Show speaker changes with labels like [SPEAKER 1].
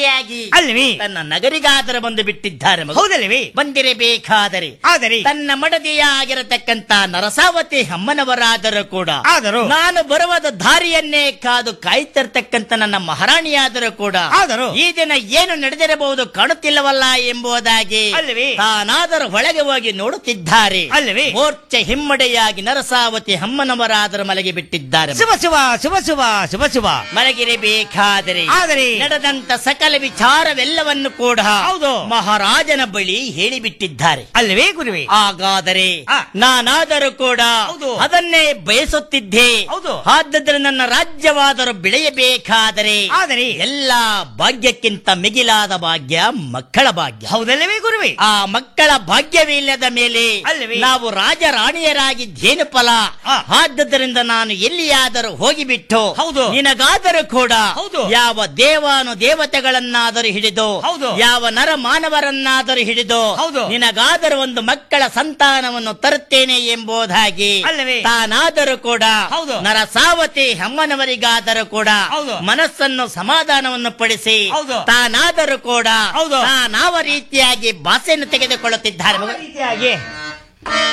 [SPEAKER 1] ರೀತಿಯಾಗಿ
[SPEAKER 2] ಅಲ್ವೇ
[SPEAKER 1] ತನ್ನ ನಗರಿಗಾದರೂ ಬಂದು ಬಿಟ್ಟಿದ್ದಾರೆ ಮಗು.
[SPEAKER 2] ಹೌದಲ್ವೇ
[SPEAKER 1] ಬಂದಿರಬೇಕಾದರೆ
[SPEAKER 2] ಆದರೆ
[SPEAKER 1] ತನ್ನ ಮಡದಿಯಾಗಿರತಕ್ಕಂತ ನರಸಾವತಿ ಅಮ್ಮನವರಾದರೂ ಕೂಡ
[SPEAKER 2] ಆದರೂ
[SPEAKER 1] ನಾನು ಬರುವದ ದಾರಿಯನ್ನೇ ಕಾದು ಕಾಯ್ತಿರ್ತಕ್ಕಂತ ನನ್ನ ಮಹಾರಾಣಿಯಾದರೂ ಕೂಡ
[SPEAKER 2] ಆದರೂ
[SPEAKER 1] ಈ ದಿನ ಏನು ನಡೆದಿರಬಹುದು ಕಾಣುತ್ತಿಲ್ಲವಲ್ಲ ಎಂಬುದಾಗಿ
[SPEAKER 2] ಅಲ್ಲವೇ?
[SPEAKER 1] ತಾನಾದರೂ ಒಳಗೆ ಹೋಗಿ ನೋಡುತ್ತಿದ್ದಾರೆ
[SPEAKER 2] ಅಲ್ಲವೇ?
[SPEAKER 1] ಮೋರ್ಚೆ ಹಿಮ್ಮಡೆಯಾಗಿ ನರಸಾವತಿ ಅಮ್ಮನವರಾದರೂ ಮಲಗಿ ಬಿಟ್ಟಿದ್ದಾರೆ
[SPEAKER 2] ಶುಭ ಶುಭ ಶುಭ ಶುಭ ಶುಭ ಶುಭ
[SPEAKER 1] ಮಲಗಿರಬೇಕಾದರೆ
[SPEAKER 2] ಆದರೆ
[SPEAKER 1] ನಡೆದಂತ ಸಕಲ ವಿಚಾರವೆಲ್ಲವನ್ನು ಕೂಡ
[SPEAKER 2] ಹೌದು.
[SPEAKER 1] ಮಹಾರಾಜನ ಬಳಿ ಹೇಳಿಬಿಟ್ಟಿದ್ದಾರೆ
[SPEAKER 2] ಅಲ್ವೇ ಗುರುವೆ
[SPEAKER 1] ಹಾಗಾದರೆ
[SPEAKER 2] ಆ.
[SPEAKER 1] ನಾನಾದರೂ ಕೂಡ
[SPEAKER 2] ಹೌದು.
[SPEAKER 1] ಅದನ್ನೇ ಬಯಸುತ್ತಿದ್ದೆ
[SPEAKER 2] ಹೌದು.
[SPEAKER 1] ಆದ್ದರಿಂದ ನನ್ನ ರಾಜ್ಯವಾದರೂ ಬೆಳೆಯಬೇಕಾದರೆ
[SPEAKER 2] ಆದರೆ
[SPEAKER 1] ಎಲ್ಲ ಭಾಗ್ಯಕ್ಕಿಂತ ಮಿಗಿಲಾದ ಭಾಗ್ಯ ಮಕ್ಕಳ ಭಾಗ್ಯ
[SPEAKER 2] ಹೌದಲ್ಲವೇ ಗುರುವೆ
[SPEAKER 1] ಆ ಮಕ್ಕಳ ಭಾಗ್ಯವಿಲ್ಲದ ಮೇಲೆ
[SPEAKER 2] ಅಲ್ಲವೇ?
[SPEAKER 1] ನಾವು ರಾಜರಾಣಿಯರಾಗಿದ್ದೇನು ಫಲ
[SPEAKER 2] ಆ.
[SPEAKER 1] ಆದ್ದರಿಂದ ನಾನು ಎಲ್ಲಿಯಾದರೂ ಹೋಗಿಬಿಟ್ಟು
[SPEAKER 2] ಹೌದು.
[SPEAKER 1] ನಿನಗಾದರೂ ಕೂಡ
[SPEAKER 2] ಹೌದು.
[SPEAKER 1] ಯಾವ ದೇವಾನು ದೇವತೆಗಳನ್ನಾದರೂ ಹಿಡಿದು
[SPEAKER 2] ಹೌದು.
[SPEAKER 1] ಯಾವ ನರ ಮಾನವರನ್ನಾದರೂ ಹಿಡಿದು
[SPEAKER 2] ಹೌದು.
[SPEAKER 1] ನಿನಗಾದರೂ ಒಂದು ಮಕ್ಕಳ ಸಂತಾನವನ್ನು ತರುತ್ತೇನೆ ಎಂಬುದಾಗಿ
[SPEAKER 2] ಅಲ್ಲವೇ?
[SPEAKER 1] ತಾನಾದರೂ ಕೂಡ
[SPEAKER 2] ಹೌದು.
[SPEAKER 1] ನರಸಾವತಿ ಅಮ್ಮನವರಿಗಾದರೂ ಕೂಡ
[SPEAKER 2] ಹೌದು.
[SPEAKER 1] ಮನಸ್ಸನ್ನು ಸಮಾಧಾನವನ್ನು ಪಡಿಸಿ
[SPEAKER 2] ಹೌದು.
[SPEAKER 1] ತಾನಾದರೂ ಕೂಡ
[SPEAKER 2] ಹೌದು.
[SPEAKER 1] ತಾನಾವ ರೀತಿಯಾಗಿ ಭಾಷೆಯನ್ನು ತೆಗೆದುಕೊಳ್ಳುತ್ತಿದ್ದಾರೆ ಮಗು.
[SPEAKER 2] ರೀತಿಯಾಗಿ